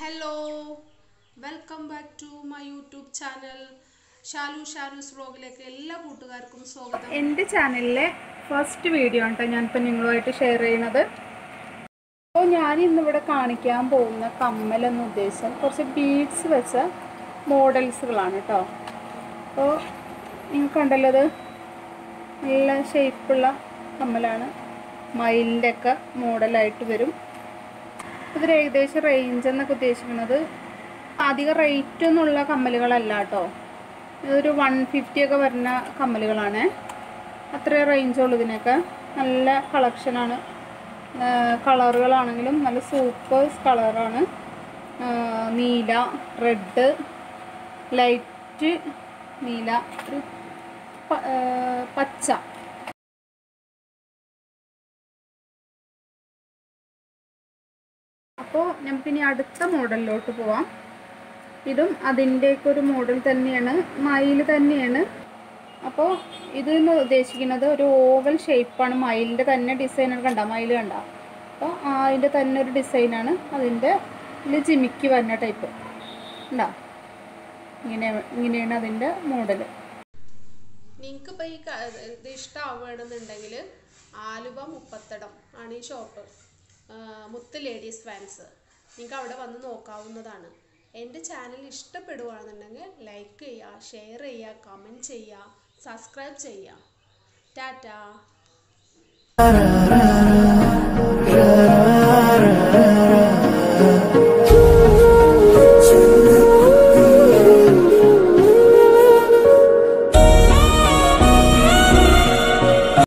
hello welcome back to my YouTube channel Shalu Shalu's വ്ലോഗിലേക്ക് എല്ലാ കൂട്ടുകാർക്കും സ്വാഗതം എൻ്റെ ചാനലിലെ ഫസ്റ്റ് വീഡിയോ ആണ് കേട്ടോ ഞാനിപ്പോൾ നിങ്ങളുമായിട്ട് ഷെയർ ചെയ്യണത് അപ്പോൾ ഞാൻ ഇന്നിവിടെ കാണിക്കാൻ പോകുന്ന കമ്മലെന്ന് ഉദ്ദേശം കുറച്ച് ബീഡ്സ് വെച്ച മോഡൽസുകളാണ് കേട്ടോ അപ്പോൾ നിങ്ങൾ കണ്ടല്ലോ ഇത് നല്ല ഷേപ്പുള്ള കമ്മലാണ് മയിലിൻ്റെ ഒക്കെ മോഡലായിട്ട് വരും ഇതിൽ ഏകദേശം റേഞ്ച് എന്നൊക്കെ ഉദ്ദേശിക്കുന്നത് അധികം റേറ്റ് ഒന്നുമുള്ള കമ്മലുകളല്ല കേട്ടോ ഇതൊരു വൺ ഫിഫ്റ്റി ഒക്കെ വരുന്ന കമ്മലുകളാണ് അത്രേ റേഞ്ച് ഉള്ളൂ ഇതിനൊക്കെ നല്ല കളക്ഷനാണ് കളറുകളാണെങ്കിലും നല്ല സൂപ്പർ കളറാണ് നീല റെഡ് ലൈറ്റ് നീല ഒരു പ- ആ, പച്ച അപ്പോൾ നമുക്കിനി അടുത്ത മോഡലിലോട്ട് പോവാം ഇതും അതിൻ്റെയൊക്കെ ഒരു മോഡൽ തന്നെയാണ് മയിൽ തന്നെയാണ് അപ്പോൾ ഇതെന്ന് ഉദ്ദേശിക്കുന്നത് ഒരു ഓവൽ ഷേപ്പാണ് മയിലിൻ്റെ തന്നെ ഡിസൈൻ കണ്ട മയിൽ കണ്ട അപ്പോൾ അതിൻ്റെ തന്നെ ഒരു ഡിസൈനാണ് അതിൻ്റെ ഇതിൽ ജിമിക്ക് വരുന്ന ടൈപ്പ് ഉണ്ടോ ഇങ്ങനെ ഇങ്ങനെയാണ് അതിൻ്റെ മോഡൽ നിങ്ങൾക്ക് ഇപ്പോൾ ഈ ക- ഇത് ഇഷ്ടമാവുകയാണെന്നുണ്ടെങ്കിൽ ആലുവ മുപ്പത്തടം ആണ് ഈ ഷോപ്പ് മുത്ത് ലേഡീസ് ഫാൻസ് നിങ്ങൾക്ക് അവിടെ വന്ന് നോക്കാവുന്നതാണ് എൻ്റെ ചാനൽ ഇഷ്ടപ്പെടുകയാണെന്നുണ്ടെങ്കിൽ ലൈക്ക് ചെയ്യുക ഷെയർ ചെയ്യുക കമൻറ്റ് ചെയ്യുക സബ്സ്ക്രൈബ് ചെയ്യുക ടാറ്റാ